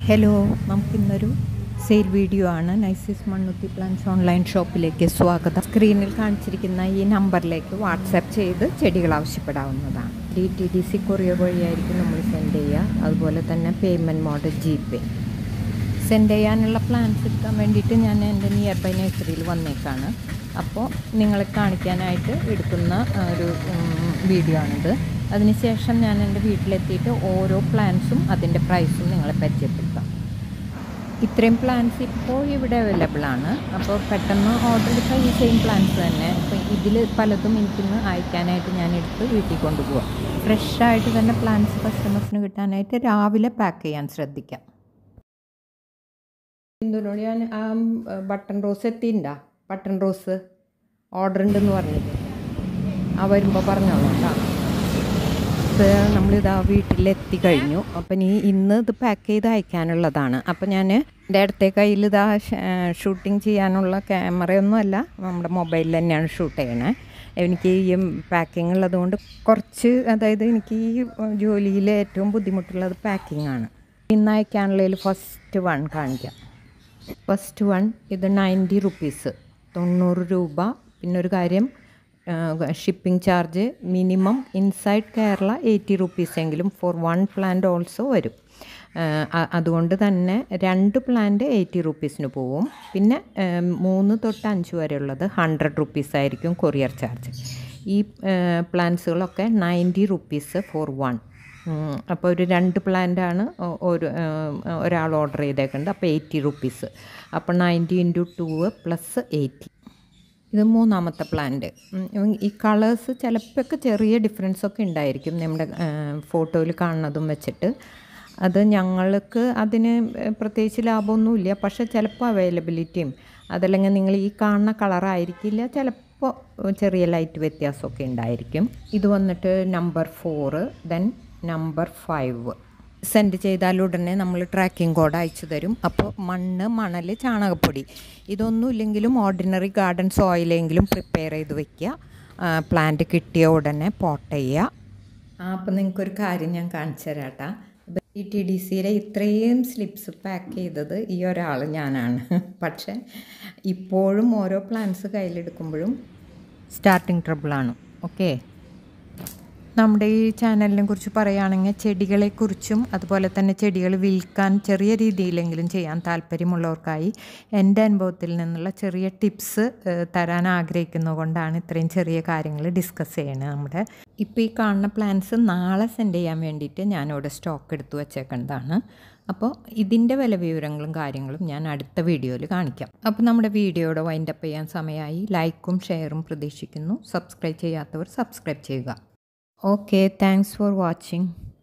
Hello നമുക്കിന്നൊരു sale video ആണ് നൈസിസ് Mannuthy plants online ഷോപ്പിലേക്ക് സ്വാഗതം സ്ക്രീനിൽ കാണിച്ചിരിക്കുന്ന ഈ നമ്പറിലേക്ക് വാട്സാപ്പ് ചെയ്ത് ചെടികൾ ആവശ്യപ്പെടാവുന്നതാണ് D T D C courier വഴിയായിരിക്കും നമ്മൾ സെൻഡ് ചെയ്യുക അതുപോലെ തന്നെ payment mode G pay send ചെയ്യാനുള്ള പ്ലാൻസ് എടുക്കാൻ വേണ്ടിയിട്ട് ഞാൻ എൻ്റെ നിയർ ബൈ നഴ്സറിയിൽ വന്നേക്കാണ് അപ്പോൾ നിങ്ങളെ കാണിക്കാനായിട്ട് എടുക്കുന്ന ഒരു വീഡിയോ ആണിത് അതിനുശേഷം ഞാൻ എൻ്റെ വീട്ടിലെത്തിയിട്ട് ഓരോ പ്ലാൻസും അതിൻ്റെ പ്രൈസും നിങ്ങളെ പരിചയപ്പെടുത്താം ഇത്രയും പ്ലാൻസ് ഇപ്പോൾ ഇവിടെ അവൈലബിൾ ആണ് അപ്പോൾ പെട്ടെന്ന് ഓർഡർ എടുത്താൽ ഈ സെയിം പ്ലാൻസ് തന്നെ അപ്പോൾ ഇതിൽ പലതും എനിക്കിന്ന് അയക്കാനായിട്ട് ഞാൻ എടുത്ത് വീട്ടിൽ കൊണ്ടുപോകാം ഫ്രഷായിട്ട് തന്നെ പ്ലാൻസ് കസ്റ്റമേഴ്സിന് കിട്ടാനായിട്ട് രാവിലെ പാക്ക് ചെയ്യാൻ ശ്രദ്ധിക്കാം എന്തിനോട് ഞാൻ ആ ബട്ടൺ റോസ് എത്തിയിട്ടുണ്ടാ ബട്ടൺ റോസ് ഓർഡർ ഉണ്ടെന്ന് പറഞ്ഞിട്ട് ആ വരുമ്പോൾ പറഞ്ഞോളൂ കേട്ടോ ഇത് നമ്മളിതാ വീട്ടിലെത്തി കഴിഞ്ഞു അപ്പം ഇനി ഇന്ന് ഇത് പാക്ക് ചെയ്ത് അയക്കാനുള്ളതാണ് അപ്പം ഞാൻ എൻ്റെ അടുത്ത കയ്യിൽ ഇതാ ഷൂട്ടിങ് ചെയ്യാനുള്ള ക്യാമറയൊന്നും അല്ല നമ്മുടെ മൊബൈലിൽ തന്നെയാണ് ഷൂട്ട് ചെയ്യണേ എനിക്ക് ഈ പാക്കിംഗ് ഉള്ളതുകൊണ്ട് കുറച്ച് അതായത് എനിക്ക് ഈ ജോലിയിൽ ഏറ്റവും ബുദ്ധിമുട്ടുള്ളത് പാക്കിംഗ് ആണ് ഇന്ന് അയക്കാനുള്ളതിൽ ഫസ്റ്റ് വൺ കാണിക്കാം ഫസ്റ്റ് വൺ ഇത് നയൻറ്റി റുപ്പീസ് തൊണ്ണൂറ് രൂപ പിന്നെ ഒരു കാര്യം shipping charge minimum inside Kerala eighty rupees എങ്കിലും ഫോർ വൺ പ്ലാന്റ് ഓൾസോ വരും അതുകൊണ്ട് തന്നെ രണ്ട് പ്ലാന്റ് എയ്റ്റി റുപ്പീസിന് പോവും പിന്നെ മൂന്ന് തൊട്ട് അഞ്ച് വരെ ഉള്ളത് ഹൺഡ്രഡ് റുപ്പീസ് ആയിരിക്കും കൊറിയർ ചാർജ് ഈ പ്ലാന്റ്സുകളൊക്കെ നയൻറ്റി റുപ്പീസ് ഫോർ വൺ അപ്പോൾ ഒരു രണ്ട് പ്ലാന്റാണ് ഒരു ഒരാൾ ഓർഡർ ചെയ്തേക്കുന്നത് അപ്പോൾ എയ്റ്റി റുപ്പീസ് അപ്പോൾ ninety into two plus eighty ഇത് മൂന്നാമത്തെ പ്ലാന്റ് ഈ കളേഴ്സ് ചിലപ്പോഴൊക്കെ ചെറിയ ഡിഫറൻസ് ഒക്കെ ഉണ്ടായിരിക്കും നമ്മുടെ ഫോട്ടോയിൽ കാണുന്നതും വെച്ചിട്ട് അത് ഞങ്ങൾക്ക് അതിന് പ്രത്യേകിച്ച് ലാഭമൊന്നുമില്ല പക്ഷേ ചിലപ്പോൾ അവൈലബിലിറ്റിയും അതല്ലെങ്കിൽ നിങ്ങൾ ഈ കാണുന്ന കളറായിരിക്കില്ല ചിലപ്പോൾ ചെറിയ ലൈറ്റ് വ്യത്യാസമൊക്കെ ഉണ്ടായിരിക്കും ഇത് വന്നിട്ട് number four then number five send ചെയ്താൽ ഉടനെ നമ്മൾ ട്രാക്കിംഗ് കോഡ് അയച്ചു തരും അപ്പോൾ മണ്ണ് മണൽ ചാണകപ്പൊടി ഇതൊന്നും ഇല്ലെങ്കിലും ഓർഡിനറി ഗാർഡൻ സോയിലെങ്കിലും പ്രിപ്പയർ ചെയ്ത് വെക്കുക പ്ലാന്റ് കിട്ടിയ ഉടനെ പോട്ട് ചെയ്യുക അപ്പോൾ നിങ്ങൾക്കൊരു കാര്യം ഞാൻ കാണിച്ചു തരാട്ടാ ഇ ടി ഡി സിയിലെ ഇത്രയും സ്ലിപ്സ് പാക്ക് ചെയ്തത് ഈ ഒരാൾ ഞാനാണ് പക്ഷേ ഇപ്പോഴും ഓരോ പ്ലാൻസ് കയ്യിലെടുക്കുമ്പോഴും സ്റ്റാർട്ടിങ് ട്രബിളാണ് ഓക്കെ നമ്മുടെ ഈ ചാനലിനെ കുറിച്ച് പറയുകയാണെങ്കിൽ ചെടികളെക്കുറിച്ചും അതുപോലെ തന്നെ ചെടികൾ വിൽക്കാൻ ചെറിയ രീതിയിലെങ്കിലും ചെയ്യാൻ താല്പര്യമുള്ളവർക്കായി എൻ്റെ അനുഭവത്തിൽ നിന്നുള്ള ചെറിയ ടിപ്സ് തരാൻ ആഗ്രഹിക്കുന്നത് കൊണ്ടാണ് ഇത്രയും ചെറിയ കാര്യങ്ങൾ ഡിസ്കസ് ചെയ്യണത് നമ്മുടെ ഇപ്പോൾ ഈ കാണുന്ന പ്ലാൻസ് നാളെ സെൻഡ് ചെയ്യാൻ വേണ്ടിയിട്ട് ഞാനിവിടെ സ്റ്റോക്ക് എടുത്തു വച്ചേക്കുന്നതാണ് അപ്പോൾ ഇതിൻ്റെ വില വിവരങ്ങളും കാര്യങ്ങളും ഞാൻ അടുത്ത വീഡിയോയിൽ കാണിക്കാം അപ്പോൾ നമ്മുടെ വീഡിയോയുടെ വൈൻഡപ്പ് ചെയ്യാൻ സമയമായി ലൈക്കും ഷെയറും പ്രതീക്ഷിക്കുന്നു സബ്സ്ക്രൈബ് ചെയ്യാത്തവർ സബ്സ്ക്രൈബ് ചെയ്യുക Okay, thanks for watching.